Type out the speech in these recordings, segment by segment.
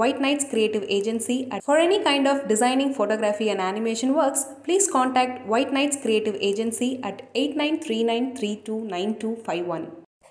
White Knights Creative Agency. At, for any kind of designing, photography, and animation works, please contact White Knights Creative Agency at 8939329251.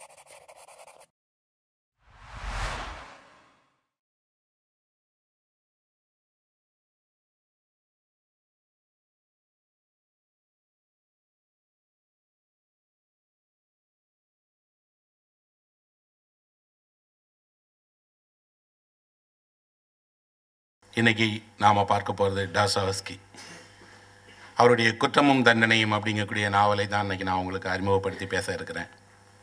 இன்னைக்கு நாம் பார்க்க போகிறது டாசாவஸ்கி அவருடைய குற்றமும் தண்டனையும் அப்படிங்கக்கூடிய நாவலை தான் இன்னைக்கு நான் உங்களுக்கு அறிமுகப்படுத்தி பேச இருக்கிறேன்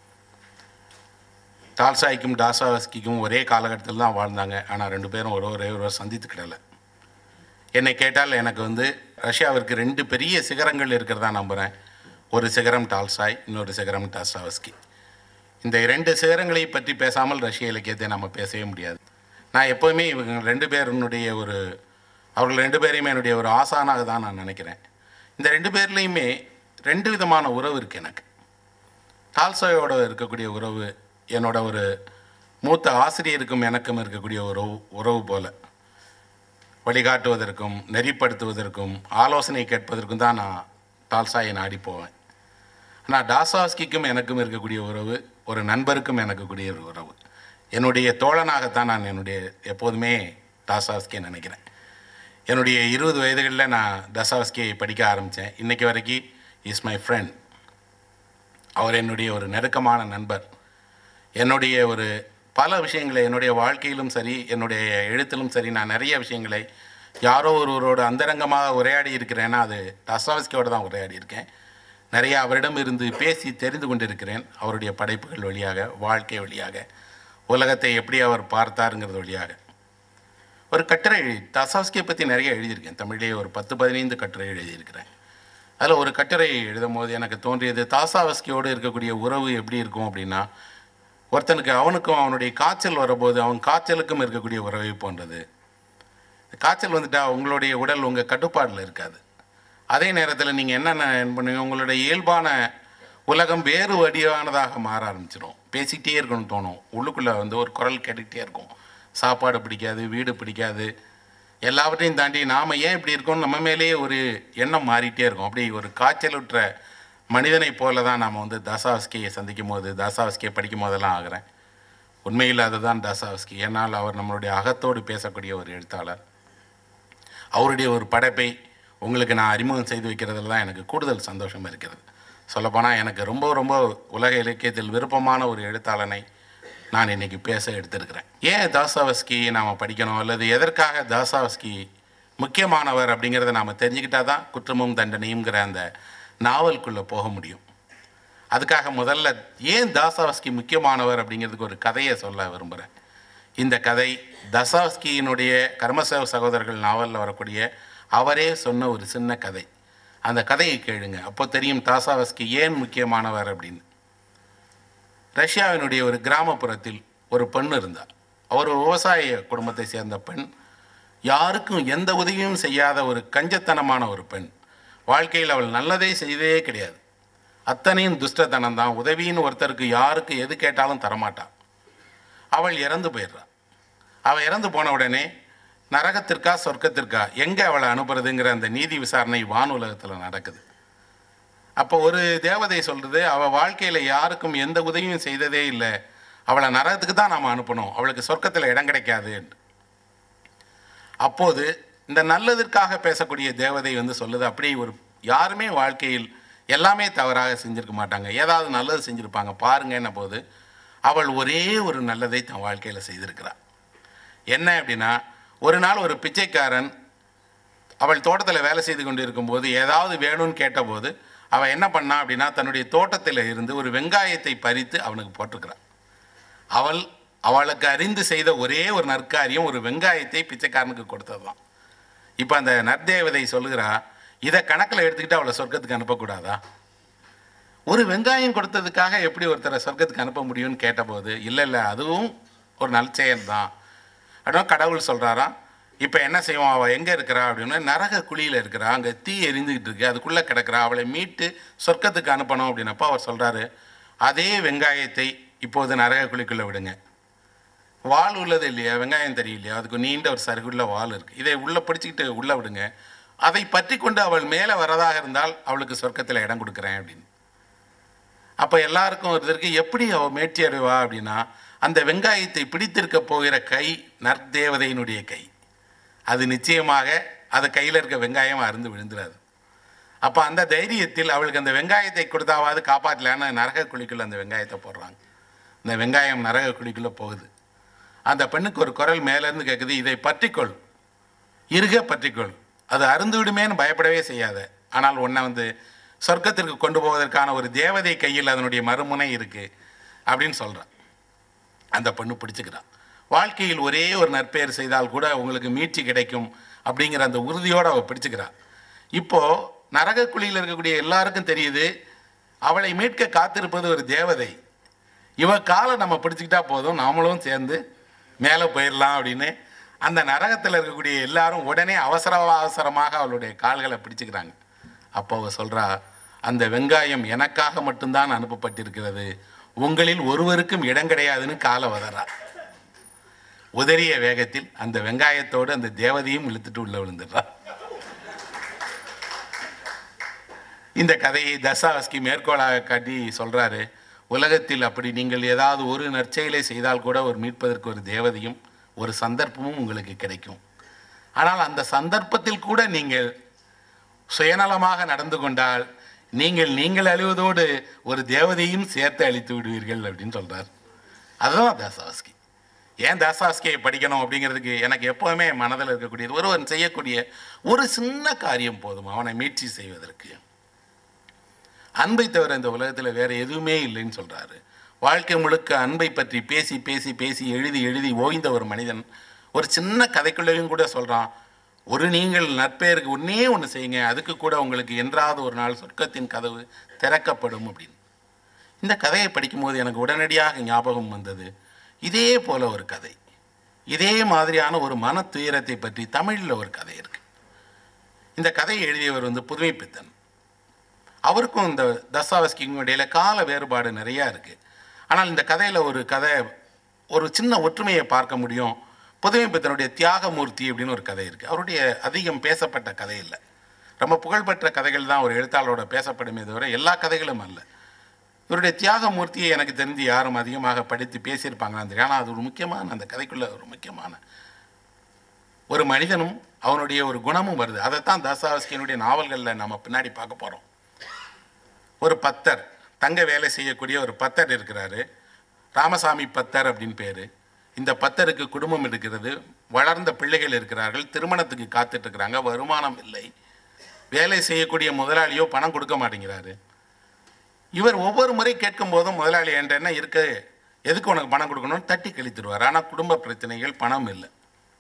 டால்சாய்க்கும் டாசாவஸ்கிக்கும் ஒரே காலகட்டத்தில் தான் வாழ்ந்தாங்க ஆனால் ரெண்டு பேரும் ஒரு ஒரே ஒருவர் சந்தித்துக்கிடலை என்னை கேட்டால் எனக்கு வந்து ரஷ்யாவிற்கு ரெண்டு பெரிய சிகரங்கள் இருக்கிறதா நம்புகிறேன் ஒரு சிகரம் டால்சாய் இன்னொரு சிகரம் டாஸ்டாவஸ்கி இந்த இரண்டு சிகரங்களை பற்றி பேசாமல் ரஷ்ய இலக்கியத்தை நம்ம பேசவே முடியாது நான் எப்போவுமே இவங்க ரெண்டு பேருனுடைய ஒரு அவர்கள் ரெண்டு பேரையுமே என்னுடைய ஒரு ஆசானாக தான் நான் நினைக்கிறேன் இந்த ரெண்டு பேர்லேயுமே ரெண்டு விதமான உறவு இருக்குது எனக்கு டால்சாயோட இருக்கக்கூடிய உறவு என்னோட ஒரு மூத்த ஆசிரியருக்கும் எனக்கும் இருக்கக்கூடிய உறவு உறவு போல வழிகாட்டுவதற்கும் நெறிப்படுத்துவதற்கும் ஆலோசனை கேட்பதற்கும் தான் நான் டால்சாயை நாடி போவேன் ஆனால் டாசாஸ்கிக்கும் எனக்கும் இருக்கக்கூடிய உறவு ஒரு நண்பருக்கும் எனக்கு கூடிய ஒரு உறவு என்னுடைய தோழனாகத்தான் நான் என்னுடைய எப்போதுமே டாசாஸ்கியை நினைக்கிறேன் என்னுடைய இருபது வயதுகளில் நான் டசாஸ்கியை படிக்க ஆரம்பித்தேன் இன்றைக்கி வரைக்கும் இஸ் மை ஃப்ரெண்ட் அவர் என்னுடைய ஒரு நெருக்கமான நண்பர் என்னுடைய ஒரு பல விஷயங்களை என்னுடைய வாழ்க்கையிலும் சரி என்னுடைய எழுத்திலும் சரி நான் நிறைய விஷயங்களை யாரோ ஒருவரோட அந்தரங்கமாக உரையாடி இருக்கிறேன்னா அது டஸ்டாவஸ்கியோடு தான் உரையாடி இருக்கேன் நிறைய அவரிடம் இருந்து பேசி தெரிந்து கொண்டிருக்கிறேன் அவருடைய படைப்புகள் வழியாக வாழ்க்கை வழியாக உலகத்தை எப்படி அவர் பார்த்தாருங்கிறது வழியாக ஒரு கட்டுரை எழுதி டசாஸ்கியை பற்றி நிறைய எழுதியிருக்கேன் தமிழிலே ஒரு பத்து பதினைந்து கட்டுரை எழுதியிருக்கிறேன் அதில் ஒரு கட்டுரை எழுதும் போது எனக்கு தோன்றியது தாசாவஸ்கியோடு இருக்கக்கூடிய உறவு எப்படி இருக்கும் அப்படின்னா ஒருத்தனுக்கு அவனுக்கும் அவனுடைய காய்ச்சல் வரும்போது அவன் காய்ச்சலுக்கும் இருக்கக்கூடிய உறவை போன்றது காய்ச்சல் வந்துட்டா உங்களுடைய உடல் உங்கள் கட்டுப்பாடில் இருக்காது அதே நேரத்தில் நீங்கள் என்னென்ன பண்ணுவீங்க உங்களுடைய இயல்பான உலகம் வேறு வடிவானதாக மாற ஆரம்பிச்சிடும் பேசிக்கிட்டே இருக்கணும்னு தோணும் உள்ளுக்குள்ளே வந்து ஒரு குரல் கேட்டுக்கிட்டே இருக்கும் சாப்பாடு பிடிக்காது வீடு பிடிக்காது எல்லாவற்றையும் தாண்டி நாம் ஏன் இப்படி இருக்கோம் நம்ம மேலேயே ஒரு எண்ணம் மாறிட்டே இருக்கும் அப்படி ஒரு காய்ச்சலுற்ற மனிதனை போல தான் நாம் வந்து தாசாவஸ்கியை சந்திக்கும் போது தாசாவஸ்கியை படிக்கும் போதெல்லாம் ஆகிறேன் உண்மையில் அதுதான் தாசாவஸ்கி ஏன்னால் அவர் நம்மளுடைய அகத்தோடு பேசக்கூடிய ஒரு எழுத்தாளர் அவருடைய ஒரு படைப்பை உங்களுக்கு நான் அறிமுகம் செய்து வைக்கிறதுல தான் எனக்கு கூடுதல் சந்தோஷம் இருக்கிறது சொல்லப்போனால் எனக்கு ரொம்ப ரொம்ப உலக இலக்கியத்தில் விருப்பமான ஒரு எழுத்தாளனை நான் இன்றைக்கி பேச எடுத்திருக்கிறேன் ஏன் தாசாவஸ்கி நாம் படிக்கணும் அல்லது எதற்காக தாசாவஸ்கி முக்கியமானவர் அப்படிங்கிறத நாம் தெரிஞ்சுக்கிட்டால் தான் குற்றமும் தண்டனையுங்கிற அந்த நாவலுக்குள்ளே போக முடியும் அதுக்காக முதல்ல ஏன் தாசாவஸ்கி முக்கியமானவர் அப்படிங்கிறதுக்கு ஒரு கதையை சொல்ல விரும்புகிறேன் இந்த கதை தசாவஸ்கியினுடைய கர்மசேவ சகோதரர்கள் நாவலில் வரக்கூடிய அவரே சொன்ன ஒரு சின்ன கதை அந்த கதையை கேளுங்க அப்போ தெரியும் தாசாவஸ்கி ஏன் முக்கியமானவர் அப்படின்னு ரஷ்யாவினுடைய ஒரு கிராமப்புறத்தில் ஒரு பெண் இருந்தார் அவர் ஒரு விவசாய குடும்பத்தை சேர்ந்த பெண் யாருக்கும் எந்த உதவியும் செய்யாத ஒரு கஞ்சத்தனமான ஒரு பெண் வாழ்க்கையில் அவள் நல்லதே செய்ததே கிடையாது அத்தனையும் துஷ்டத்தனம் தான் உதவின்னு ஒருத்தருக்கு யாருக்கு எது கேட்டாலும் தரமாட்டாள் அவள் இறந்து போயிடுறாள் அவள் இறந்து போன உடனே நரகத்திற்கா சொர்க்கத்திற்கா எங்கே அவளை அனுப்புறதுங்கிற அந்த நீதி விசாரணை வான் உலகத்தில் நடக்குது அப்போ ஒரு தேவதை சொல்கிறது அவள் வாழ்க்கையில் யாருக்கும் எந்த உதவியும் செய்ததே இல்லை அவளை நரகத்துக்கு தான் நாம் அனுப்பணும் அவளுக்கு சொர்க்கத்தில் இடம் கிடைக்காது அப்போது இந்த நல்லதற்காக பேசக்கூடிய தேவதை வந்து சொல்லுது அப்படி ஒரு யாருமே வாழ்க்கையில் எல்லாமே தவறாக செஞ்சுருக்க மாட்டாங்க ஏதாவது நல்லது செஞ்சுருப்பாங்க பாருங்கன்ன போது அவள் ஒரே ஒரு நல்லதை தன் வாழ்க்கையில் செய்திருக்கிறாள் என்ன அப்படின்னா ஒரு நாள் ஒரு பிச்சைக்காரன் அவள் தோட்டத்தில் வேலை செய்து கொண்டு இருக்கும்போது ஏதாவது வேணும்னு கேட்டபோது அவள் என்ன பண்ணா அப்படின்னா தன்னுடைய தோட்டத்தில் இருந்து ஒரு வெங்காயத்தை பறித்து அவனுக்கு போட்டிருக்கிறாள் அவள் அவளுக்கு அறிந்து செய்த ஒரே ஒரு நற்காரியம் ஒரு வெங்காயத்தை பிச்சைக்காரனுக்கு கொடுத்தது தான் இப்போ அந்த நற்தேவதை சொல்லுகிறா இதை கணக்கில் எடுத்துக்கிட்டு அவளை சொர்க்கத்துக்கு அனுப்பக்கூடாதா ஒரு வெங்காயம் கொடுத்ததுக்காக எப்படி ஒருத்தரை சொர்க்கத்துக்கு அனுப்ப முடியும்னு கேட்டபோது இல்லை இல்லை அதுவும் ஒரு நற்செயல் தான் அப்படின்னா கடவுள் சொல்கிறாராம் இப்போ என்ன செய்வோம் அவள் எங்கே இருக்கிறா அப்படின்னா நரக குழியில் இருக்கிறா அங்கே தீ எரிந்துக்கிட்டு இருக்கு அதுக்குள்ளே கிடக்கிறா அவளை மீட்டு சொர்க்கத்துக்கு அனுப்பணும் அப்படின்னப்போ அவர் சொல்கிறாரு அதே வெங்காயத்தை இப்போது நரக குழிக்குள்ளே விடுங்க வால் உள்ளது இல்லையா வெங்காயம் தெரியலையா அதுக்கு நீண்ட ஒரு சருகுள்ள வால் இருக்குது இதை உள்ளே பிடிச்சிக்கிட்டு உள்ளே விடுங்க அதை பற்றி கொண்டு அவள் மேலே வரதாக இருந்தால் அவளுக்கு சொர்க்கத்தில் இடம் கொடுக்குறேன் அப்படின்னு அப்போ எல்லாருக்கும் ஒரு இதற்கு எப்படி அவள் மேட்சி அடைவா அப்படின்னா அந்த வெங்காயத்தை பிடித்திருக்க போகிற கை நற்தேவதையினுடைய கை அது நிச்சயமாக அது கையில் இருக்க வெங்காயம் அருந்து விழுந்துடாது அப்போ அந்த தைரியத்தில் அவளுக்கு அந்த வெங்காயத்தை கொடுத்தாவது காப்பாற்றலான்னு நரக குழிக்குள்ள அந்த வெங்காயத்தை போடுறாங்க இந்த வெங்காயம் நரக குழிக்குள்ளே போகுது அந்த பெண்ணுக்கு ஒரு குரல் மேலேருந்து கேட்குது இதை பற்றிக்கொள் இருக பற்றிக்கொள் அது அருந்து விடுமேன்னு பயப்படவே செய்யாத ஆனால் உன்னை வந்து சொர்க்கத்திற்கு கொண்டு போவதற்கான ஒரு தேவதை கையில் அதனுடைய மறுமுனை இருக்குது அப்படின்னு சொல்கிறான் அந்த பெண்ணு பிடிச்சுக்கிறான் வாழ்க்கையில் ஒரே ஒரு நற்பெயர் செய்தால் கூட உங்களுக்கு மீட்சி கிடைக்கும் அப்படிங்கிற அந்த உறுதியோடு அவள் பிடிச்சுக்கிறாள் இப்போது நரகக்குழியில் இருக்கக்கூடிய எல்லாருக்கும் தெரியுது அவளை மீட்க காத்திருப்பது ஒரு தேவதை இவ காலை நம்ம பிடிச்சிக்கிட்டா போதும் நாமளும் சேர்ந்து மேலே போயிடலாம் அப்படின்னு அந்த நரகத்தில் இருக்கக்கூடிய எல்லாரும் உடனே அவசர அவசரமாக அவளுடைய கால்களை பிடிச்சுக்கிறாங்க அப்போ அவ சொல்கிறா அந்த வெங்காயம் எனக்காக மட்டும்தான் அனுப்பப்பட்டிருக்கிறது உங்களில் ஒருவருக்கும் இடம் கிடையாதுன்னு காலை வதறா உதறிய வேகத்தில் அந்த வெங்காயத்தோடு அந்த தேவதையும் இழுத்துட்டு உள்ள விழுந்துடுறா இந்த கதையை தசாவஸ்கி மேற்கோளாக காட்டி சொல்கிறாரு உலகத்தில் அப்படி நீங்கள் ஏதாவது ஒரு நற்செயலை செய்தால் கூட ஒரு மீட்பதற்கு ஒரு தேவதையும் ஒரு சந்தர்ப்பமும் உங்களுக்கு கிடைக்கும் ஆனால் அந்த சந்தர்ப்பத்தில் கூட நீங்கள் சுயநலமாக நடந்து கொண்டால் நீங்கள் நீங்கள் அழிவதோடு ஒரு தேவதையும் சேர்த்து அழித்து விடுவீர்கள் அப்படின்னு சொல்கிறார் அதுதான் தாசாவஸ்கி ஏன் தாசாவஸ்கியை படிக்கணும் அப்படிங்கிறதுக்கு எனக்கு எப்போவுமே மனதில் இருக்கக்கூடியது ஒருவன் செய்யக்கூடிய ஒரு சின்ன காரியம் போதும் அவனை மீட்சி செய்வதற்கு அன்பை தவிர இந்த உலகத்தில் வேற எதுவுமே இல்லைன்னு சொல்றாரு வாழ்க்கை முழுக்க அன்பை பற்றி பேசி பேசி பேசி எழுதி எழுதி ஓய்ந்த ஒரு மனிதன் ஒரு சின்ன கதைக்குள்ளேயும் கூட சொல்றான் ஒரு நீங்கள் நற்பெயருக்கு ஒன்னே ஒன்று செய்யுங்க அதுக்கு கூட உங்களுக்கு என்றாவது ஒரு நாள் சொர்க்கத்தின் கதவு திறக்கப்படும் அப்படின்னு இந்த கதையை படிக்கும்போது எனக்கு உடனடியாக ஞாபகம் வந்தது இதே போல ஒரு கதை இதே மாதிரியான ஒரு மன துயரத்தை பற்றி தமிழில் ஒரு கதை இருக்கு இந்த கதையை எழுதியவர் வந்து புதுமை பித்தன் அவருக்கும் இந்த தஸ்தாவஸ்கிக்கும் இடையில கால வேறுபாடு நிறையா இருக்குது ஆனால் இந்த கதையில் ஒரு கதை ஒரு சின்ன ஒற்றுமையை பார்க்க முடியும் புதுமை பித்தனுடைய தியாகமூர்த்தி அப்படின்னு ஒரு கதை இருக்குது அவருடைய அதிகம் பேசப்பட்ட கதை இல்லை ரொம்ப புகழ்பெற்ற கதைகள் தான் ஒரு எழுத்தாளரோட பேசப்படுமே தவிர எல்லா கதைகளும் அல்ல இவருடைய தியாகமூர்த்தியை எனக்கு தெரிஞ்சு யாரும் அதிகமாக படித்து பேசியிருப்பாங்களான்னு தெரியும் ஆனால் அது ஒரு முக்கியமான அந்த கதைக்குள்ள ஒரு முக்கியமான ஒரு மனிதனும் அவனுடைய ஒரு குணமும் வருது அதைத்தான் தாசாவஸ்கியனுடைய நாவல்களில் நம்ம பின்னாடி பார்க்க போகிறோம் ஒரு பத்தர் தங்க வேலை செய்யக்கூடிய ஒரு பத்தர் இருக்கிறாரு ராமசாமி பத்தர் அப்படின்னு பேர் இந்த பத்தருக்கு குடும்பம் இருக்கிறது வளர்ந்த பிள்ளைகள் இருக்கிறார்கள் திருமணத்துக்கு காத்துட்டு இருக்கிறாங்க வருமானம் இல்லை வேலை செய்யக்கூடிய முதலாளியோ பணம் கொடுக்க மாட்டேங்கிறாரு இவர் ஒவ்வொரு முறை கேட்கும் போதும் முதலாளி என்கிட்ட என்ன இருக்கு எதுக்கு உனக்கு பணம் கொடுக்கணும்னு தட்டி கழித்துருவார் ஆனால் குடும்ப பிரச்சனைகள் பணம் இல்லை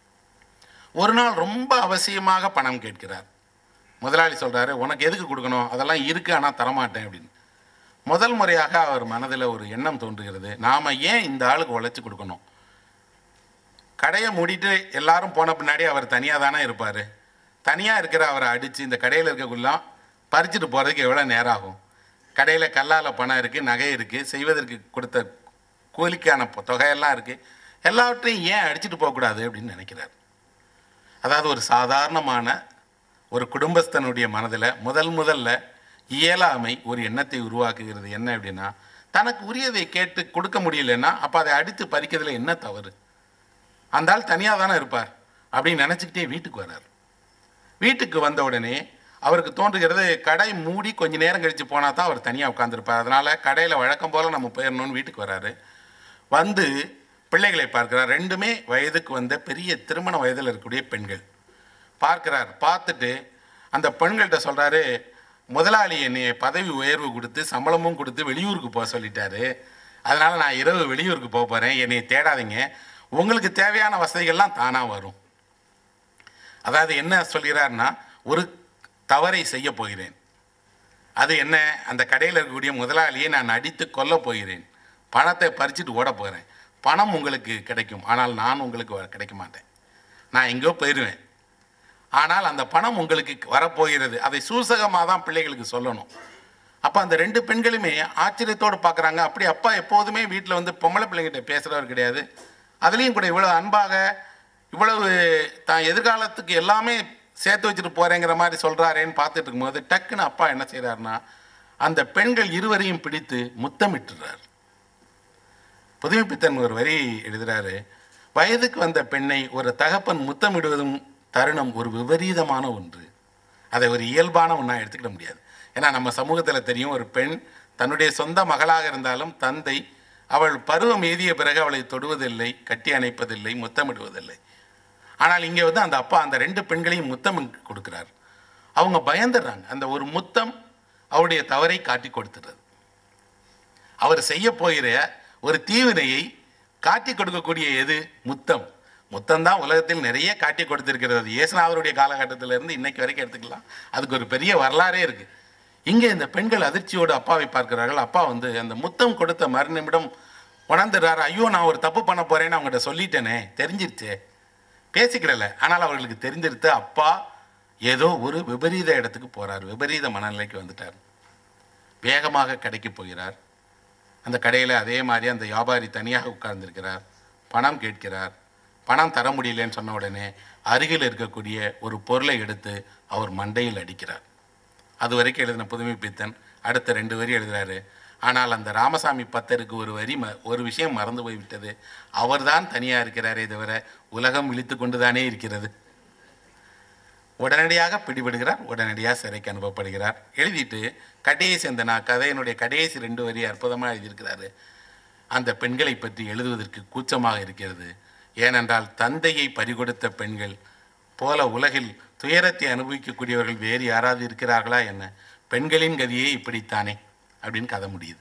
ஒரு நாள் ரொம்ப அவசியமாக பணம் கேட்கிறார் முதலாளி சொல்கிறாரு உனக்கு எதுக்கு கொடுக்கணும் அதெல்லாம் இருக்கு ஆனால் தரமாட்டேன் அப்படின்னு முதல் முறையாக அவர் மனதில் ஒரு எண்ணம் தோன்றுகிறது நாம் ஏன் இந்த ஆளுக்கு உழைச்சி கொடுக்கணும் கடையை மூடிட்டு எல்லாரும் போன பின்னாடி அவர் தனியாக தானே இருப்பார் தனியாக இருக்கிற அவரை அடித்து இந்த கடையில் இருக்கக்குள்ளாம் பறிச்சுட்டு போகிறதுக்கு எவ்வளோ நேரம் ஆகும் கடையில் கல்லால் பணம் இருக்குது நகை இருக்குது செய்வதற்கு கொடுத்த கூலிக்கான பொ- தொகையெல்லாம் இருக்குது எல்லாவற்றையும் ஏன் அடிச்சுட்டு போகக்கூடாது அப்படின்னு நினைக்கிறார் அதாவது ஒரு சாதாரணமான ஒரு குடும்பஸ்தனுடைய மனதில் முதல் முதல்ல இயலாமை ஒரு எண்ணத்தை உருவாக்குகிறது என்ன அப்படின்னா தனக்கு உரியதை கேட்டு கொடுக்க முடியலன்னா அப்போ அதை அடித்து பறிக்கிறதுல என்ன தவறு அந்த ஆள் தனியாக தானே இருப்பார் அப்படின்னு நினச்சிக்கிட்டே வீட்டுக்கு வர்றார் வீட்டுக்கு வந்த உடனே அவருக்கு தோன்றுகிறது கடை மூடி கொஞ்ச நேரம் கழித்து போனால் தான் அவர் தனியாக உட்காந்துருப்பார் அதனால் கடையில் வழக்கம் போல் நம்ம போயிடணும்னு வீட்டுக்கு வராரு வந்து பிள்ளைகளை பார்க்கிறார் ரெண்டுமே வயதுக்கு வந்த பெரிய திருமண வயதில் இருக்கக்கூடிய பெண்கள் பார்க்கிறார் பார்த்துட்டு அந்த பெண்கள்கிட்ட சொல்கிறாரு முதலாளி என்னை பதவி உயர்வு கொடுத்து சம்பளமும் கொடுத்து வெளியூருக்கு போக சொல்லிட்டாரு அதனால் நான் இரவு வெளியூருக்கு போக போகிறேன் என்னை தேடாதீங்க உங்களுக்கு தேவையான வசதிகள்லாம் தானாக வரும் அதாவது என்ன சொல்கிறார்னா ஒரு தவறை செய்ய போகிறேன் அது என்ன அந்த கடையில் இருக்கக்கூடிய முதலாளியை நான் அடித்து கொல்ல போகிறேன் பணத்தை பறிச்சுட்டு ஓட போகிறேன் பணம் உங்களுக்கு கிடைக்கும் ஆனால் நான் உங்களுக்கு வ- கிடைக்க மாட்டேன் நான் எங்கேயோ போயிடுவேன் ஆனால் அந்த பணம் உங்களுக்கு வரப்போகிறது அதை சூசகமாக தான் பிள்ளைகளுக்கு சொல்லணும் அப்போ அந்த ரெண்டு பெண்களுமே ஆச்சரியத்தோடு பார்க்குறாங்க அப்படி அப்பா எப்போதுமே வீட்டில் வந்து பொம்பளை பிள்ளைங்கிட்ட பேசுகிறவர் கிடையாது அதுலேயும் கூட இவ்வளவு அன்பாக இவ்வளவு தான் எதிர்காலத்துக்கு எல்லாமே சேர்த்து வச்சுட்டு போறேங்கிற மாதிரி சொல்றாரேன்னு பார்த்துட்டு இருக்கும்போது டக்குன்னு அப்பா என்ன செய்றாருன்னா அந்த பெண்கள் இருவரையும் பிடித்து முத்தமிட்டுறார் புதுமைப்பித்தன் ஒரு வரி எழுதுறாரு வயதுக்கு வந்த பெண்ணை ஒரு தகப்பன் முத்தமிடுவதும் தருணம் ஒரு விபரீதமான ஒன்று அதை ஒரு இயல்பான ஒன்றா எடுத்துக்கிட முடியாது ஏன்னா நம்ம சமூகத்தில் தெரியும் ஒரு பெண் தன்னுடைய சொந்த மகளாக இருந்தாலும் தந்தை அவள் பருவம் எய்திய பிறகு அவளை தொடுவதில்லை கட்டி அணைப்பதில்லை முத்தமிடுவதில்லை ஆனால் இங்கே வந்து அந்த அப்பா அந்த ரெண்டு பெண்களையும் முத்தம் கொடுக்கிறார் அவங்க பயந்துடுறாங்க அந்த ஒரு முத்தம் அவருடைய தவறை காட்டி கொடுத்துடுறது அவர் செய்ய போகிற ஒரு தீவினையை காட்டி கொடுக்கக்கூடிய எது முத்தம் முத்தம் தான் உலகத்தில் நிறைய காட்டி கொடுத்திருக்கிறது இயேசுநாதருடைய காலகட்டத்திலிருந்து இன்னைக்கு வரைக்கும் எடுத்துக்கலாம் அதுக்கு ஒரு பெரிய வரலாறே இருக்கு இங்கே இந்த பெண்கள் அதிர்ச்சியோடு அப்பாவை பார்க்கிறார்கள் அப்பா வந்து அந்த முத்தம் கொடுத்த மறுநிமிடம் உணர்ந்துடுறாரு ஐயோ நான் ஒரு தப்பு பண்ண போறேன்னு அவங்ககிட்ட சொல்லிட்டேனே தெரிஞ்சிருச்சே பேசிக்கிடல ஆனால் அவர்களுக்கு தெரிஞ்சிருத்து அப்பா ஏதோ ஒரு விபரீத இடத்துக்கு போறார் விபரீத மனநிலைக்கு வந்துட்டார் வேகமாக கடைக்கு போகிறார் அந்த கடையில் அதே மாதிரி அந்த வியாபாரி தனியாக உட்கார்ந்திருக்கிறார் பணம் கேட்கிறார் பணம் தர முடியலன்னு சொன்ன உடனே அருகில் இருக்கக்கூடிய ஒரு பொருளை எடுத்து அவர் மண்டையில் அடிக்கிறார் அது வரைக்கும் எழுதின புதுமை பித்தன் அடுத்த ரெண்டு வரி எழுதுறாரு ஆனால் அந்த ராமசாமி பத்தருக்கு ஒரு வரி ம ஒரு விஷயம் மறந்து போய்விட்டது அவர்தான் தனியாக இருக்கிறாரே தவிர உலகம் இழித்து கொண்டு தானே இருக்கிறது உடனடியாக பிடிபடுகிறார் உடனடியாக சிறைக்கு அனுப்பப்படுகிறார் எழுதிட்டு கடைசி அந்த நான் கதையினுடைய கடைசி ரெண்டு வரி அற்புதமாக எழுதியிருக்கிறாரு அந்த பெண்களை பற்றி எழுதுவதற்கு கூச்சமாக இருக்கிறது ஏனென்றால் தந்தையை பறிகொடுத்த பெண்கள் போல உலகில் துயரத்தை அனுபவிக்கக்கூடியவர்கள் வேறு யாராவது இருக்கிறார்களா என்ன பெண்களின் கதியே இப்படித்தானே அப்படின்னு கதை முடியுது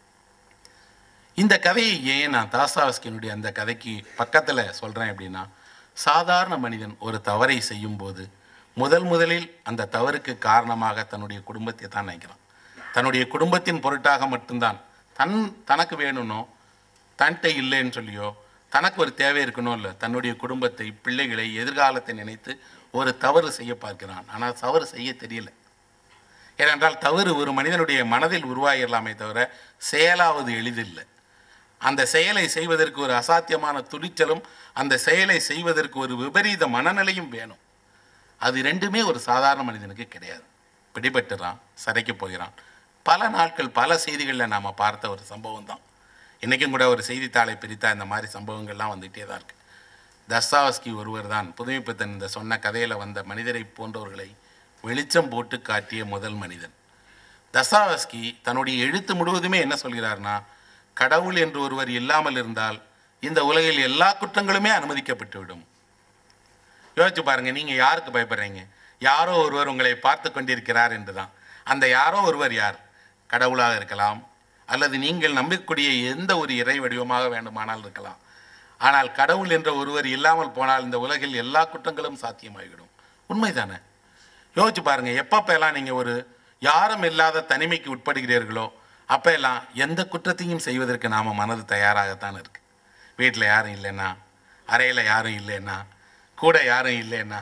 இந்த கதையை ஏன் நான் தாஸ்தாவஸ்கினுடைய அந்த கதைக்கு பக்கத்தில் சொல்கிறேன் அப்படின்னா சாதாரண மனிதன் ஒரு தவறை செய்யும்போது முதல் முதலில் அந்த தவறுக்கு காரணமாக தன்னுடைய குடும்பத்தை தான் நினைக்கிறான் தன்னுடைய குடும்பத்தின் பொருட்டாக மட்டும்தான் தன் தனக்கு வேணும்னோ தன்கிட்ட இல்லைன்னு சொல்லியோ தனக்கு ஒரு தேவை இருக்கணும் இல்லை தன்னுடைய குடும்பத்தை பிள்ளைகளை எதிர்காலத்தை நினைத்து ஒரு தவறு செய்ய பார்க்கிறான் ஆனால் தவறு செய்ய தெரியல ஏனென்றால் தவறு ஒரு மனிதனுடைய மனதில் உருவாகிடலாமே தவிர செயலாவது எளிதில்லை அந்த செயலை செய்வதற்கு ஒரு அசாத்தியமான துணிச்சலும் அந்த செயலை செய்வதற்கு ஒரு விபரீத மனநிலையும் வேணும் அது ரெண்டுமே ஒரு சாதாரண மனிதனுக்கு கிடையாது பிடிபட்டுறான் சிறைக்கு போகிறான் பல நாட்கள் பல செய்திகளில் நாம் பார்த்த ஒரு சம்பவம் தான் இன்றைக்கும் கூட ஒரு செய்தித்தாளை பிரித்தா இந்த மாதிரி சம்பவங்கள்லாம் வந்துகிட்டே தான் இருக்கு தஸ்தாவஸ்கி ஒருவர் தான் புதுமைப்பித்தன் இந்த சொன்ன கதையில் வந்த மனிதரை போன்றவர்களை வெளிச்சம் போட்டு காட்டிய முதல் மனிதன் தஸ்தாவஸ்கி தன்னுடைய எழுத்து முழுவதுமே என்ன சொல்கிறார்னா கடவுள் என்று ஒருவர் இல்லாமல் இருந்தால் இந்த உலகில் எல்லா குற்றங்களுமே அனுமதிக்கப்பட்டு விடும் யோசிச்சு பாருங்க நீங்க யாருக்கு பயப்படுறீங்க யாரோ ஒருவர் உங்களை பார்த்து கொண்டிருக்கிறார் என்றுதான் அந்த யாரோ ஒருவர் யார் கடவுளாக இருக்கலாம் அல்லது நீங்கள் நம்பக்கூடிய எந்த ஒரு இறை வடிவமாக வேண்டுமானால் இருக்கலாம் ஆனால் கடவுள் என்ற ஒருவர் இல்லாமல் போனால் இந்த உலகில் எல்லா குற்றங்களும் சாத்தியமாகிவிடும் உண்மைதானே யோசிச்சு பாருங்க எப்பப்பெல்லாம் நீங்க ஒரு யாரும் இல்லாத தனிமைக்கு உட்படுகிறீர்களோ அப்ப எல்லாம் எந்த குற்றத்தையும் செய்வதற்கு நாம மனது தயாராகத்தான் இருக்கு வீட்டில் யாரும் இல்லைன்னா அறையில் யாரும் இல்லைன்னா கூட யாரும் இல்லைன்னா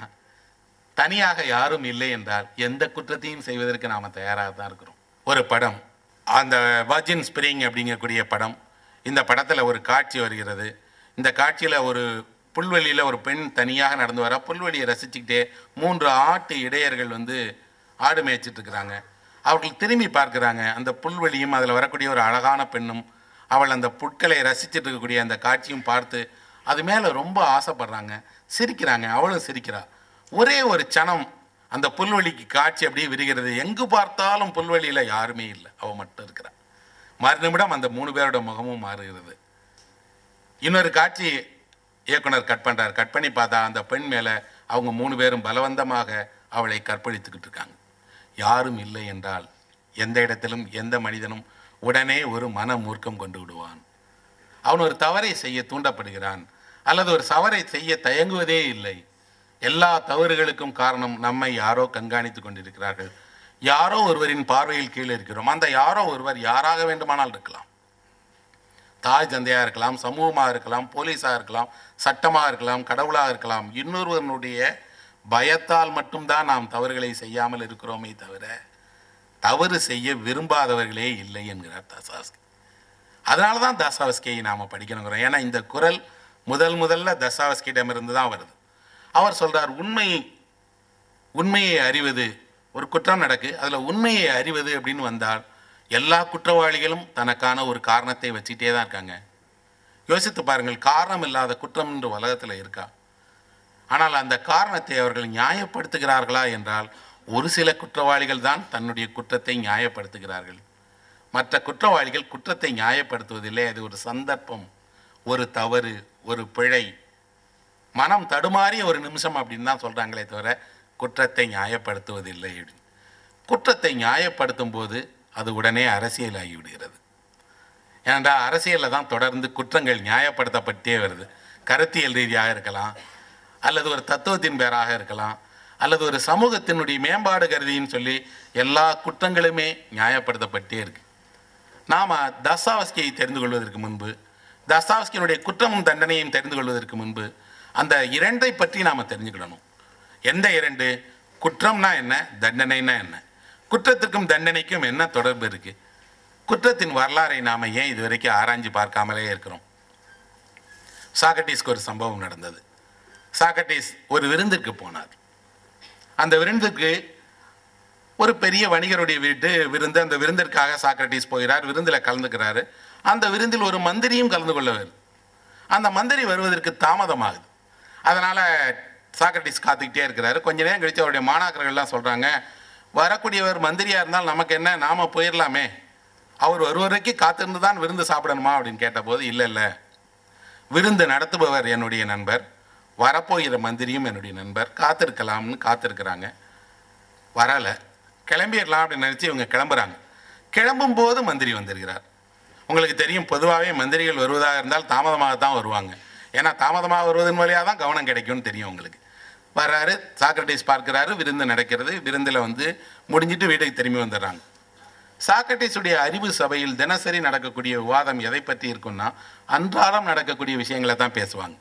தனியாக யாரும் இல்லை என்றால் எந்த குற்றத்தையும் செய்வதற்கு நாம் தயாராக தான் இருக்கிறோம் ஒரு படம் அந்த வர்ஜின் ஸ்பிரிங் அப்படிங்கக்கூடிய படம் இந்த படத்தில் ஒரு காட்சி வருகிறது இந்த காட்சியில் ஒரு புல்வெளியில் ஒரு பெண் தனியாக நடந்து வர புல்வெளியை ரசிச்சுக்கிட்டே மூன்று ஆட்டு இடையர்கள் வந்து ஆடு மேய்ச்சிட்டு இருக்கிறாங்க அவர்கள் திரும்பி பார்க்குறாங்க அந்த புல்வெளியும் அதில் வரக்கூடிய ஒரு அழகான பெண்ணும் அவள் அந்த புட்களை ரசிச்சிட்டு இருக்கக்கூடிய அந்த காட்சியும் பார்த்து அது மேலே ரொம்ப ஆசைப்படுறாங்க சிரிக்கிறாங்க அவளும் சிரிக்கிறா ஒரே ஒரு சனம் அந்த புல்வெளிக்கு காட்சி அப்படியே விரிகிறது எங்கு பார்த்தாலும் புல்வெளியில் யாருமே இல்லை அவள் மட்டும் இருக்கிறா மறுநிமிடம் அந்த மூணு பேரோட முகமும் மாறுகிறது இன்னொரு காட்சி இயக்குனர் கட் பண்ணுறார் கட் பண்ணி பார்த்தா அந்த பெண் மேலே அவங்க மூணு பேரும் பலவந்தமாக அவளை கற்பழித்துக்கிட்டு இருக்காங்க யாரும் இல்லை என்றால் எந்த இடத்திலும் எந்த மனிதனும் உடனே ஒரு மன மூர்க்கம் கொண்டு விடுவான் அவன் ஒரு தவறை செய்ய தூண்டப்படுகிறான் அல்லது ஒரு தவறை செய்ய தயங்குவதே இல்லை எல்லா தவறுகளுக்கும் காரணம் நம்மை யாரோ கண்காணித்து கொண்டிருக்கிறார்கள் யாரோ ஒருவரின் பார்வையில் கீழே இருக்கிறோம் அந்த யாரோ ஒருவர் யாராக வேண்டுமானால் இருக்கலாம் தாய் தந்தையாக இருக்கலாம் சமூகமாக இருக்கலாம் போலீஸாக இருக்கலாம் சட்டமாக இருக்கலாம் கடவுளாக இருக்கலாம் இன்னொருவனுடைய பயத்தால் மட்டும்தான் நாம் தவறுகளை செய்யாமல் இருக்கிறோமே தவிர தவறு செய்ய விரும்பாதவர்களே இல்லை என்கிறார் தாசாஸ்கி அதனால தான் தாசாவஸ்கியை நாம் படிக்கணுங்கிறோம் ஏன்னா இந்த குரல் முதல் முதல்ல தசாவஸ்கியிடமிருந்து தான் வருது அவர் சொல்றார் உண்மை உண்மையை அறிவது ஒரு குற்றம் நடக்கு அதில் உண்மையை அறிவது அப்படின்னு வந்தால் எல்லா குற்றவாளிகளும் தனக்கான ஒரு காரணத்தை வச்சுக்கிட்டே தான் இருக்காங்க யோசித்து பாருங்கள் காரணம் இல்லாத குற்றம் என்று உலகத்தில் இருக்கா ஆனால் அந்த காரணத்தை அவர்கள் நியாயப்படுத்துகிறார்களா என்றால் ஒரு சில குற்றவாளிகள் தான் தன்னுடைய குற்றத்தை நியாயப்படுத்துகிறார்கள் மற்ற குற்றவாளிகள் குற்றத்தை நியாயப்படுத்துவதில்லை அது ஒரு சந்தர்ப்பம் ஒரு தவறு ஒரு பிழை மனம் தடுமாறிய ஒரு நிமிஷம் அப்படின்னு தான் சொல்கிறாங்களே தவிர குற்றத்தை நியாயப்படுத்துவதில்லை அப்படின்னு குற்றத்தை நியாயப்படுத்தும் போது அது உடனே அரசியலாகி விடுகிறது ஏனென்றால் அரசியலில் தான் தொடர்ந்து குற்றங்கள் நியாயப்படுத்தப்பட்டே வருது கருத்தியல் ரீதியாக இருக்கலாம் அல்லது ஒரு தத்துவத்தின் பேராக இருக்கலாம் அல்லது ஒரு சமூகத்தினுடைய மேம்பாடு கருதின்னு சொல்லி எல்லா குற்றங்களுமே நியாயப்படுத்தப்பட்டே இருக்கு நாம் தசாவஸ்கியை தெரிந்து கொள்வதற்கு முன்பு தசாவஸ்கியினுடைய குற்றமும் தண்டனையும் தெரிந்து கொள்வதற்கு முன்பு அந்த இரண்டை பற்றி நாம் தெரிஞ்சுக்கிடணும் எந்த இரண்டு குற்றம்னா என்ன தண்டனைனா என்ன குற்றத்திற்கும் தண்டனைக்கும் என்ன தொடர்பு இருக்குது குற்றத்தின் வரலாறை நாம் ஏன் இதுவரைக்கும் ஆராய்ஞ்சு பார்க்காமலே இருக்கிறோம் சாக்ரட்டிஸ்க்கு ஒரு சம்பவம் நடந்தது சாக்ரட்டிஸ் ஒரு விருந்திற்கு போனார் அந்த விருந்துக்கு ஒரு பெரிய வணிகருடைய வீட்டு விருந்து அந்த விருந்திற்காக சாக்ரட்டிஸ் போகிறார் விருந்தில் கலந்துக்கிறாரு அந்த விருந்தில் ஒரு மந்திரியும் கலந்து கொள்ள வருது அந்த மந்திரி வருவதற்கு தாமதமாகுது அதனால் சாக்ரட்டிஸ் காத்துக்கிட்டே இருக்கிறாரு கொஞ்ச நேரம் கழித்து அவருடைய மாணாக்கர்கள்லாம் சொல்கிறாங்க வரக்கூடியவர் மந்திரியாக இருந்தால் நமக்கு என்ன நாம் போயிடலாமே அவர் ஒரு வரைக்கும் காத்திருந்து தான் விருந்து சாப்பிடணுமா அப்படின்னு கேட்டபோது இல்லை இல்லை விருந்து நடத்துபவர் என்னுடைய நண்பர் வரப்போகிற மந்திரியும் என்னுடைய நண்பர் காத்திருக்கலாம்னு காத்திருக்கிறாங்க வரலை கிளம்பிடலாம் அப்படின்னு நினச்சி இவங்க கிளம்புறாங்க கிளம்பும் போது மந்திரி வந்திருக்கிறார் உங்களுக்கு தெரியும் பொதுவாகவே மந்திரிகள் வருவதாக இருந்தால் தாமதமாக தான் வருவாங்க ஏன்னா தாமதமாக வருவதன் வழியாக தான் கவனம் கிடைக்கும்னு தெரியும் உங்களுக்கு வர்றாரு சாக்ரட்டிஸ் பார்க்குறாரு விருந்து நடக்கிறது விருந்தில் வந்து முடிஞ்சிட்டு வீட்டுக்கு திரும்பி வந்துடுறாங்க சாக்ரட்டிஸுடைய அறிவு சபையில் தினசரி நடக்கக்கூடிய விவாதம் எதை பற்றி இருக்குன்னா அன்றாடம் நடக்கக்கூடிய விஷயங்களை தான் பேசுவாங்க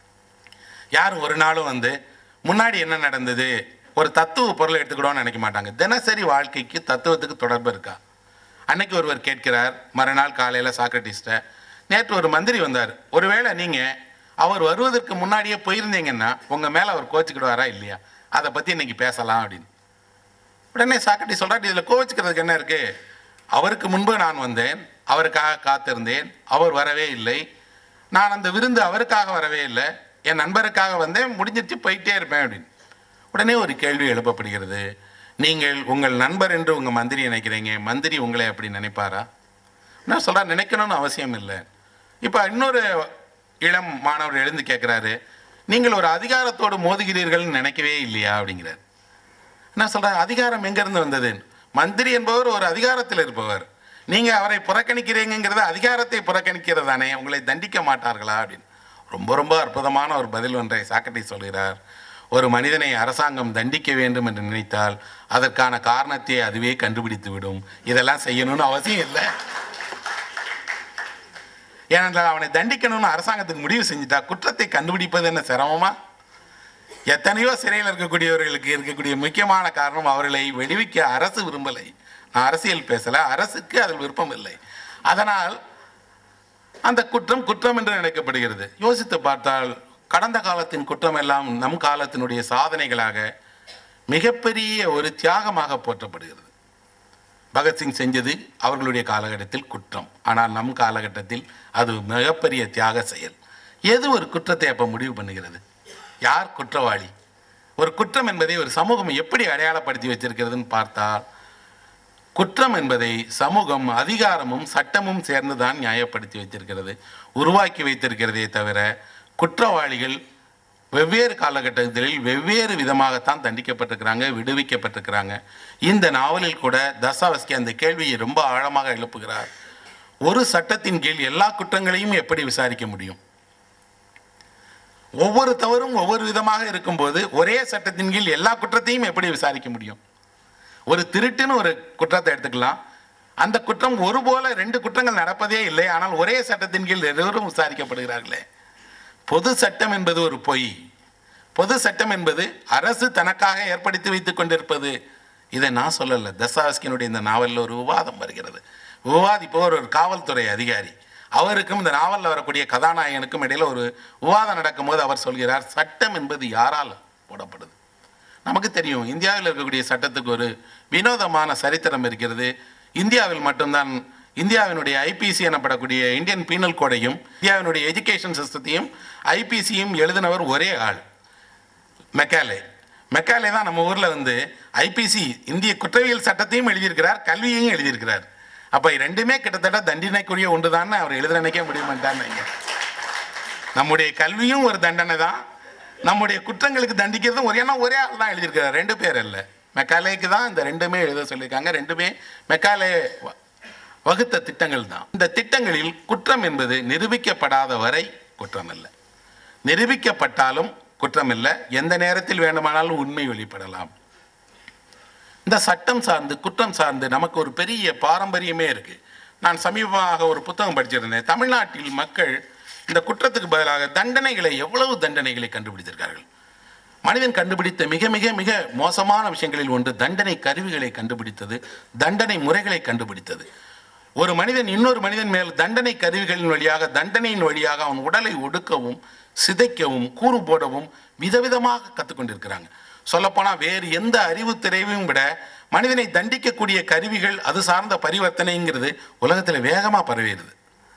யாரும் ஒரு நாளும் வந்து முன்னாடி என்ன நடந்தது ஒரு தத்துவ பொருளை எடுத்துக்கிடோன்னு நினைக்க மாட்டாங்க தினசரி வாழ்க்கைக்கு தத்துவத்துக்கு தொடர்பு இருக்கா அன்னைக்கு ஒருவர் கேட்கிறார் மறுநாள் காலையில் சாக்ரட்டிஸ்ட நேற்று ஒரு மந்திரி வந்தார் ஒருவேளை நீங்கள் அவர் வருவதற்கு முன்னாடியே போயிருந்தீங்கன்னா உங்கள் மேலே அவர் கோச்சிக்கிடுவாரா இல்லையா அதை பற்றி இன்னைக்கு பேசலாம் அப்படின்னு உடனே சாக்கட்டி சொல்கிறார் இதில் கோவிச்சுக்கிறதுக்கு என்ன இருக்குது அவருக்கு முன்பு நான் வந்தேன் அவருக்காக காத்திருந்தேன் அவர் வரவே இல்லை நான் அந்த விருந்து அவருக்காக வரவே இல்லை என் நண்பருக்காக வந்தேன் முடிஞ்சிருச்சு போயிட்டே இருப்பேன் அப்படின்னு உடனே ஒரு கேள்வி எழுப்பப்படுகிறது நீங்கள் உங்கள் நண்பர் என்று உங்கள் மந்திரி நினைக்கிறீங்க மந்திரி உங்களை அப்படி நினைப்பாரா நான் சொல்கிறேன் நினைக்கணும்னு அவசியம் இல்லை இப்போ இன்னொரு இளம் மாணவர் எழுந்து கேட்குறாரு நீங்கள் ஒரு அதிகாரத்தோடு மோதுகிறீர்கள்னு நினைக்கவே இல்லையா அப்படிங்கிறார் நான் சொல்கிறேன் அதிகாரம் எங்கேருந்து வந்தது மந்திரி என்பவர் ஒரு அதிகாரத்தில் இருப்பவர் நீங்கள் அவரை புறக்கணிக்கிறீங்கிறது அதிகாரத்தை புறக்கணிக்கிறதானே உங்களை தண்டிக்க மாட்டார்களா அப்படின்னு ரொம்ப ரொம்ப அற்புதமான ஒரு பதில் ஒன்றை சாக்கட்டி சொல்கிறார் ஒரு மனிதனை அரசாங்கம் தண்டிக்க வேண்டும் என்று நினைத்தால் அதற்கான காரணத்தை அதுவே கண்டுபிடித்து விடும் இதெல்லாம் செய்யணும்னு அவசியம் இல்லை ஏனென்றால் அவனை தண்டிக்கணும்னு அரசாங்கத்துக்கு முடிவு செஞ்சுட்டா குற்றத்தை கண்டுபிடிப்பது என்ன சிரமமா எத்தனையோ சிறையில் இருக்கக்கூடியவர்களுக்கு இருக்கக்கூடிய முக்கியமான காரணம் அவர்களை விடுவிக்க அரசு விரும்பலை நான் அரசியல் பேசலை அரசுக்கு அதில் விருப்பம் இல்லை அதனால் அந்த குற்றம் குற்றம் என்று நினைக்கப்படுகிறது யோசித்து பார்த்தால் கடந்த காலத்தின் குற்றம் எல்லாம் நம் காலத்தினுடைய சாதனைகளாக மிகப்பெரிய ஒரு தியாகமாக போற்றப்படுகிறது பகத்சிங் செஞ்சது அவர்களுடைய காலகட்டத்தில் குற்றம் ஆனால் நம் காலகட்டத்தில் அது மிகப்பெரிய தியாக செயல் எது ஒரு குற்றத்தை அப்போ முடிவு பண்ணுகிறது யார் குற்றவாளி ஒரு குற்றம் என்பதை ஒரு சமூகம் எப்படி அடையாளப்படுத்தி வச்சிருக்கிறதுன்னு பார்த்தால் குற்றம் என்பதை சமூகம் அதிகாரமும் சட்டமும் சேர்ந்து தான் நியாயப்படுத்தி வைத்திருக்கிறது உருவாக்கி வைத்திருக்கிறதே தவிர குற்றவாளிகள் வெவ்வேறு காலகட்டங்களில் வெவ்வேறு விதமாகத்தான் தண்டிக்கப்பட்டிருக்கிறாங்க விடுவிக்கப்பட்டிருக்கிறாங்க இந்த நாவலில் கூட தசாவஸ்கி அந்த கேள்வியை ரொம்ப ஆழமாக எழுப்புகிறார் ஒரு சட்டத்தின் கீழ் எல்லா குற்றங்களையும் எப்படி விசாரிக்க முடியும் ஒவ்வொரு தவறும் ஒவ்வொரு விதமாக இருக்கும்போது ஒரே சட்டத்தின் கீழ் எல்லா குற்றத்தையும் எப்படி விசாரிக்க முடியும் ஒரு திருட்டுன்னு ஒரு குற்றத்தை எடுத்துக்கலாம் அந்த குற்றம் ஒரு போல ரெண்டு குற்றங்கள் நடப்பதே இல்லை ஆனால் ஒரே சட்டத்தின் கீழ் எல்லோரும் விசாரிக்கப்படுகிறார்களே பொது சட்டம் என்பது ஒரு பொய் பொது சட்டம் என்பது அரசு தனக்காக ஏற்படுத்தி வைத்துக் கொண்டிருப்பது இதை நான் சொல்லலை தசாவஸ்கினுடைய இந்த நாவலில் ஒரு விவாதம் வருகிறது விவாதிப்பவர் ஒரு காவல்துறை அதிகாரி அவருக்கும் இந்த நாவலில் வரக்கூடிய கதாநாயகனுக்கும் இடையில ஒரு விவாதம் நடக்கும்போது அவர் சொல்கிறார் சட்டம் என்பது யாரால் போடப்படுது நமக்கு தெரியும் இந்தியாவில் இருக்கக்கூடிய சட்டத்துக்கு ஒரு வினோதமான சரித்திரம் இருக்கிறது இந்தியாவில் மட்டும்தான் இந்தியாவினுடைய ஐபிசி எனப்படக்கூடிய இந்தியன் பீனல் கோடையும் இந்தியாவினுடைய எஜுகேஷன் சிஸ்டத்தையும் ஐபிசியும் எழுதினவர் ஒரே ஆள் மெக்காலே மெக்காலே தான் நம்ம ஊரில் வந்து ஐபிசி இந்திய குற்றவியல் சட்டத்தையும் எழுதியிருக்கிறார் கல்வியையும் எழுதியிருக்கிறார் அப்போ ரெண்டுமே கிட்டத்தட்ட தண்டனைக்குரிய ஒன்று தான் அவர் எழுத நினைக்க முடியுமாட்டான்னு வைங்க. நம்முடைய கல்வியும் ஒரு தண்டனை தான் நம்முடைய குற்றங்களுக்கு தண்டிக்கிறதும் ஒரு ஏன்னா ஒரே ஆள் தான் எழுதியிருக்கிறார் ரெண்டு பேர் இல்லை மெக்காலேக்கு தான் இந்த ரெண்டுமே எழுத சொல்லியிருக்காங்க ரெண்டுமே மெக்காலே வ- வகுத்த திட்டங்கள் தான் இந்த திட்டங்களில் குற்றம் என்பது நிரூபிக்கப்படாத வரை குற்றம் இல்லை நிரூபிக்கப்பட்டாலும் குற்றம் இல்லை எந்த நேரத்தில் வேண்டுமானாலும் உண்மை வெளிப்படலாம் இந்த சட்டம் சார்ந்து குற்றம் சார்ந்து நமக்கு ஒரு பெரிய பாரம்பரியமே இருக்கு நான் சமீபமாக ஒரு புத்தகம் படிச்சிருந்தேன் தமிழ்நாட்டில் மக்கள் இந்த குற்றத்துக்கு பதிலாக தண்டனைகளை எவ்வளவு தண்டனைகளை கண்டுபிடித்திருக்கார்கள் மனிதன் கண்டுபிடித்த மிக மிக மிக மோசமான விஷயங்களில் ஒன்று தண்டனை கருவிகளை கண்டுபிடித்தது தண்டனை முறைகளை கண்டுபிடித்தது ஒரு மனிதன் இன்னொரு மனிதன் மேல் தண்டனை கருவிகளின் வழியாக தண்டனையின் வழியாக அவன் உடலை ஒடுக்கவும் சிதைக்கவும் கூறு போடவும் விதவிதமாக கற்றுக்கொண்டிருக்கிறாங்க சொல்லப்போனால் வேறு எந்த அறிவு திரைவையும் விட மனிதனை தண்டிக்கக்கூடிய கருவிகள் அது சார்ந்த பரிவர்த்தனைங்கிறது உலகத்தில் வேகமாக பரவிடுது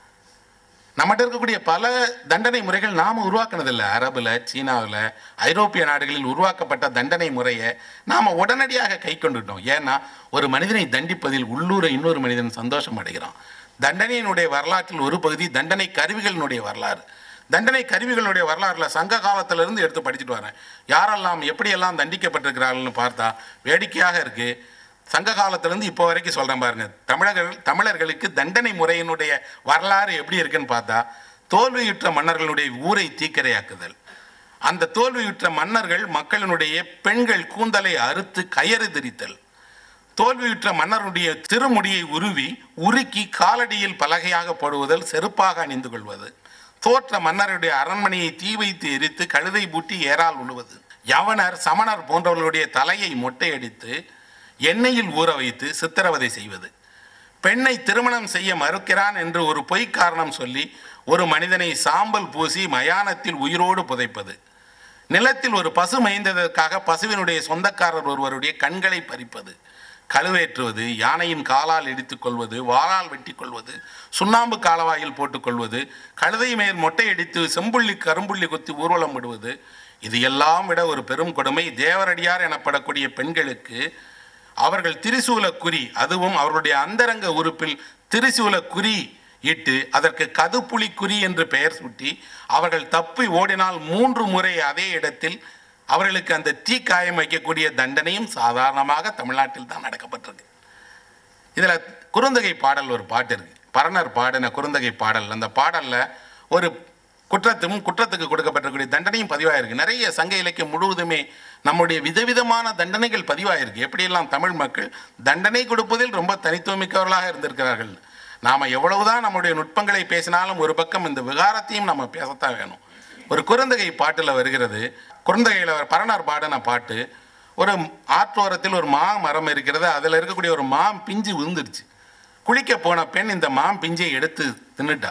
நம்மகிட்ட இருக்கக்கூடிய பல தண்டனை முறைகள் நாம் உருவாக்குனதில்லை அரபில் சீனாவில் ஐரோப்பிய நாடுகளில் உருவாக்கப்பட்ட தண்டனை முறையை நாம் உடனடியாக கை கொண்டுட்டோம் ஏன்னா ஒரு மனிதனை தண்டிப்பதில் உள்ளூர இன்னொரு மனிதன் சந்தோஷம் அடைகிறான் தண்டனையினுடைய வரலாற்றில் ஒரு பகுதி தண்டனை கருவிகளினுடைய வரலாறு தண்டனை கருவிகளுடைய வரலாறுல சங்க காலத்திலிருந்து எடுத்து படிச்சுட்டு வரேன் யாரெல்லாம் எப்படியெல்லாம் தண்டிக்கப்பட்டிருக்கிறார்கள்னு பார்த்தா வேடிக்கையாக இருக்கு சங்க காலத்திலேருந்து இப்போ வரைக்கும் சொல்கிறேன் பாருங்க தமிழர்கள் தமிழர்களுக்கு தண்டனை முறையினுடைய வரலாறு எப்படி இருக்குன்னு பார்த்தா தோல்வியுற்ற மன்னர்களுடைய ஊரை தீக்கிரையாக்குதல் அந்த தோல்வியுற்ற மன்னர்கள் மக்களினுடைய பெண்கள் கூந்தலை அறுத்து கயறு திரித்தல் தோல்வியுற்ற மன்னருடைய திருமுடியை உருவி உருக்கி காலடியில் பலகையாக போடுவதல் செருப்பாக அணிந்து கொள்வது தோற்ற மன்னருடைய அரண்மனையை தீ வைத்து எரித்து கழுதை பூட்டி ஏறால் உழுவது யவனர் சமணர் போன்றவர்களுடைய தலையை மொட்டையடித்து எண்ணெயில் ஊற வைத்து சித்திரவதை செய்வது பெண்ணை திருமணம் செய்ய மறுக்கிறான் என்று ஒரு பொய் காரணம் சொல்லி ஒரு மனிதனை சாம்பல் பூசி மயானத்தில் உயிரோடு புதைப்பது நிலத்தில் ஒரு பசு மேய்ந்ததற்காக பசுவினுடைய சொந்தக்காரர் ஒருவருடைய கண்களை பறிப்பது கழுவேற்றுவது யானையின் காலால் இடித்துக் கொள்வது வாளால் வெட்டி கொள்வது சுண்ணாம்பு காலவாயில் போட்டுக்கொள்வது கழுதை மேல் மொட்டையடித்து செம்புள்ளி கரும்புள்ளி குத்தி ஊர்வலம் விடுவது இது எல்லாம் விட ஒரு பெரும் கொடுமை தேவரடியார் எனப்படக்கூடிய பெண்களுக்கு அவர்கள் திரிசூல குறி அதுவும் அவர்களுடைய அந்தரங்க உறுப்பில் திரிசூல குறி இட்டு அதற்கு கதுப்புலி குறி என்று பெயர் சூட்டி அவர்கள் தப்பி ஓடினால் மூன்று முறை அதே இடத்தில் அவர்களுக்கு அந்த தீக்காயம் வைக்கக்கூடிய தண்டனையும் சாதாரணமாக தமிழ்நாட்டில் தான் நடக்கப்பட்டிருக்கு இதில் குறுந்தகை பாடல் ஒரு பாட்டு இருக்கு பரணர் பாடின குறுந்தகை பாடல் அந்த பாடலில் ஒரு குற்றத்தும் குற்றத்துக்கு கொடுக்கப்பட்டிருக்கக்கூடிய தண்டனையும் பதிவாயிருக்கு நிறைய சங்க இலக்கியம் முழுவதுமே நம்முடைய விதவிதமான தண்டனைகள் பதிவாயிருக்கு எப்படியெல்லாம் தமிழ் மக்கள் தண்டனை கொடுப்பதில் ரொம்ப தனித்துவமிக்கவர்களாக இருந்திருக்கிறார்கள் நாம் எவ்வளவுதான் நம்முடைய நுட்பங்களை பேசினாலும் ஒரு பக்கம் இந்த விகாரத்தையும் நம்ம பேசத்தான் வேணும் ஒரு குறுந்தகை பாட்டில் வருகிறது குறுந்தகையில் ஒரு பரணர் பாடின பாட்டு ஒரு ஆற்றோரத்தில் ஒரு மா மரம் இருக்கிறது அதில் இருக்கக்கூடிய ஒரு மாம் பிஞ்சு விழுந்துருச்சு குளிக்க போன பெண் இந்த மாம் பிஞ்சை எடுத்து தின்னுட்டா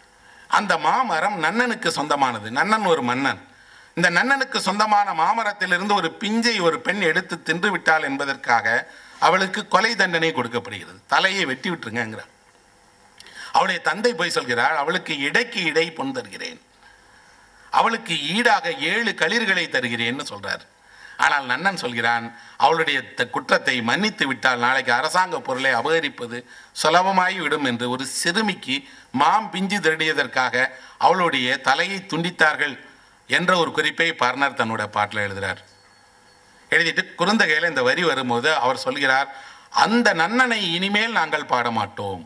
அந்த மாமரம் நன்னனுக்கு சொந்தமானது நன்னன் ஒரு மன்னன் இந்த நன்னனுக்கு சொந்தமான மாமரத்திலிருந்து ஒரு பிஞ்சை ஒரு பெண் எடுத்து தின்று விட்டாள் என்பதற்காக அவளுக்கு கொலை தண்டனை கொடுக்கப்படுகிறது தலையை வெட்டி விட்டுருங்கிறார் அவளுடைய தந்தை போய் சொல்கிறாள் அவளுக்கு இடைக்கு இடை பொன் தருகிறேன் அவளுக்கு ஈடாக ஏழு களிர்களை தருகிறேன்னு சொல்றார் ஆனால் நன்னன் சொல்கிறான் அவளுடைய த- குற்றத்தை மன்னித்து விட்டால் நாளைக்கு அரசாங்க பொருளை அபகரிப்பது சுலபமாகி விடும் என்று ஒரு சிறுமிக்கு மாம் பிஞ்சு திருடியதற்காக அவளுடைய தலையை துண்டித்தார்கள் என்ற ஒரு குறிப்பை பர்னர் தன்னோட பாட்டில் எழுதுகிறார் எழுதிட்டு குறுந்தகையில் இந்த வரி வரும்போது அவர் சொல்கிறார் அந்த நன்னனை இனிமேல் நாங்கள் பாட மாட்டோம்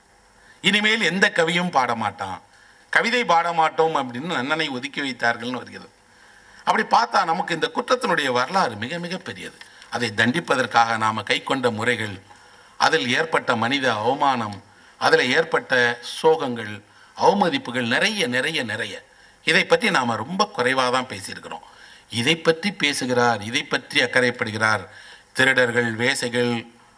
இனிமேல் எந்த கவியும் பாட மாட்டான் கவிதை பாட மாட்டோம் அப்படின்னு நன்னனை ஒதுக்கி வைத்தார்கள்னு வருகிறது அப்படி பார்த்தா நமக்கு இந்த குற்றத்தினுடைய வரலாறு மிக மிக பெரியது அதை தண்டிப்பதற்காக நாம் கை கொண்ட முறைகள் அதில் ஏற்பட்ட மனித அவமானம் அதில் ஏற்பட்ட சோகங்கள் அவமதிப்புகள் நிறைய நிறைய நிறைய இதை பற்றி நாம் ரொம்ப குறைவாக தான் பேசியிருக்கிறோம் இதை பற்றி பேசுகிறார் இதை பற்றி அக்கறைப்படுகிறார் திருடர்கள் வேசைகள்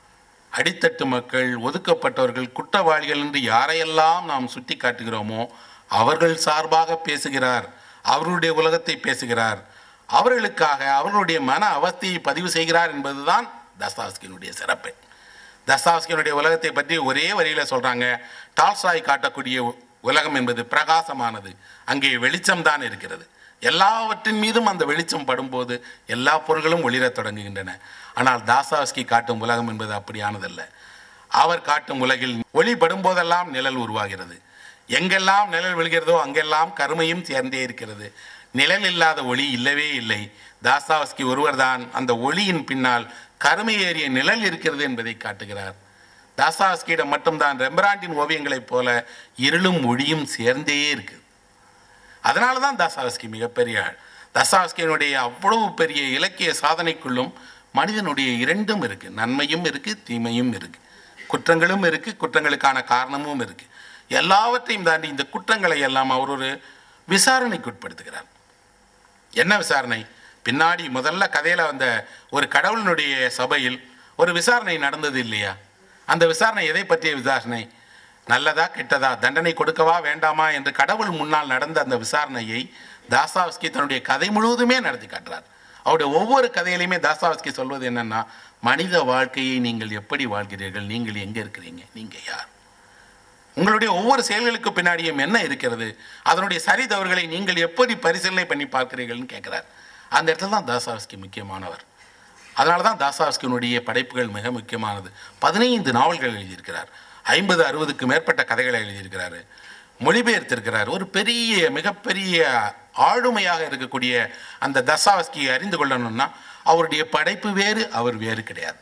அடித்தட்டு மக்கள் ஒதுக்கப்பட்டவர்கள் குற்றவாளிகள் என்று யாரையெல்லாம் நாம் சுட்டி காட்டுகிறோமோ அவர்கள் சார்பாக பேசுகிறார் அவர்களுடைய உலகத்தை பேசுகிறார் அவர்களுக்காக அவர்களுடைய மன அவஸ்தையை பதிவு செய்கிறார் என்பதுதான் தஸ்தாஸ்கினுடைய சிறப்பு தஸ்தாஸ்கினுடைய உலகத்தை பற்றி ஒரே வரியில் சொல்கிறாங்க டால்சாய் காட்டக்கூடிய உலகம் என்பது பிரகாசமானது அங்கே வெளிச்சம்தான் இருக்கிறது எல்லாவற்றின் மீதும் அந்த வெளிச்சம் படும்போது எல்லா பொருள்களும் ஒளிரத் தொடங்குகின்றன ஆனால் தாசாஸ்கி காட்டும் உலகம் என்பது அப்படியானதல்ல அவர் காட்டும் உலகில் ஒளி படும்போதெல்லாம் நிழல் உருவாகிறது எங்கெல்லாம் நிழல் விழுகிறதோ அங்கெல்லாம் கருமையும் சேர்ந்தே இருக்கிறது நிழல் இல்லாத ஒளி இல்லவே இல்லை தாஸ்தாவஸ்கி ஒருவர்தான் அந்த ஒளியின் பின்னால் கருமை ஏறிய நிழல் இருக்கிறது என்பதை காட்டுகிறார் தாஸ்தாவஸ்கியிடம் மட்டும்தான் ரெம்பராண்டின் ஓவியங்களைப் போல இருளும் ஒளியும் சேர்ந்தே இருக்குது அதனால தான் தாசாவஸ்கி மிகப்பெரிய ஆள் தசாவஸ்கியினுடைய அவ்வளவு பெரிய இலக்கிய சாதனைக்குள்ளும் மனிதனுடைய இரண்டும் இருக்கு நன்மையும் இருக்கு தீமையும் இருக்கு குற்றங்களும் இருக்கு குற்றங்களுக்கான காரணமும் இருக்கு எல்லாவற்றையும் தாண்டி இந்த குற்றங்களை எல்லாம் அவர் ஒரு விசாரணைக்கு உட்படுத்துகிறார் என்ன விசாரணை பின்னாடி முதல்ல கதையில வந்த ஒரு கடவுளினுடைய சபையில் ஒரு விசாரணை நடந்தது இல்லையா அந்த விசாரணை எதை பற்றிய விசாரணை நல்லதா கெட்டதா தண்டனை கொடுக்கவா வேண்டாமா என்று கடவுள் முன்னால் நடந்த அந்த விசாரணையை தாஸ்தாவஸ்கி தன்னுடைய கதை முழுவதுமே நடத்தி காட்டுறார் அவருடைய ஒவ்வொரு கதையிலையுமே தாஸ்தாவஸ்கி சொல்வது என்னன்னா மனித வாழ்க்கையை நீங்கள் எப்படி வாழ்கிறீர்கள் நீங்கள் எங்கே இருக்கிறீங்க நீங்கள் யார் உங்களுடைய ஒவ்வொரு செயல்களுக்கு பின்னாடியும் என்ன இருக்கிறது அதனுடைய சரி தவறுகளை நீங்கள் எப்படி பரிசீலனை பண்ணி பார்க்கிறீர்கள்னு கேட்குறார் அந்த இடத்துல தான் தாசாவஸ்கி முக்கியமானவர் அதனால தான் தாசாவஸ்கியினுடைய படைப்புகள் மிக முக்கியமானது பதினைந்து நாவல்கள் எழுதியிருக்கிறார் ஐம்பது அறுபதுக்கு மேற்பட்ட கதைகளை எழுதியிருக்கிறாரு மொழிபெயர்த்திருக்கிறார் ஒரு பெரிய மிகப்பெரிய ஆளுமையாக இருக்கக்கூடிய அந்த தசாவஸ்கியை அறிந்து கொள்ளணும்னா அவருடைய படைப்பு வேறு அவர் வேறு கிடையாது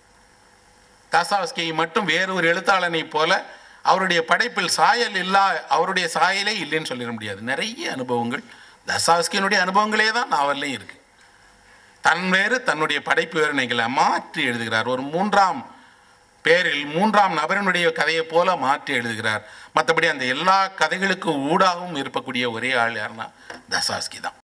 தாசாவஸ்கியை மட்டும் வேறு ஒரு எழுத்தாளனை போல அவருடைய படைப்பில் சாயல் இல்லா அவருடைய சாயலே இல்லைன்னு சொல்லிட முடியாது நிறைய அனுபவங்கள் தசாவஸ்கியினுடைய அனுபவங்களே தான் நாவல்லையும் இருக்கு தன் வேறு தன்னுடைய படைப்பு வேறு நீங்கள் மாற்றி எழுதுகிறார் ஒரு மூன்றாம் பேரில் மூன்றாம் நபரினுடைய கதையை போல மாற்றி எழுதுகிறார் மற்றபடி அந்த எல்லா கதைகளுக்கும் ஊடாகவும் இருக்கக்கூடிய ஒரே ஆள் யாருன்னா தசாஸ்கி தான்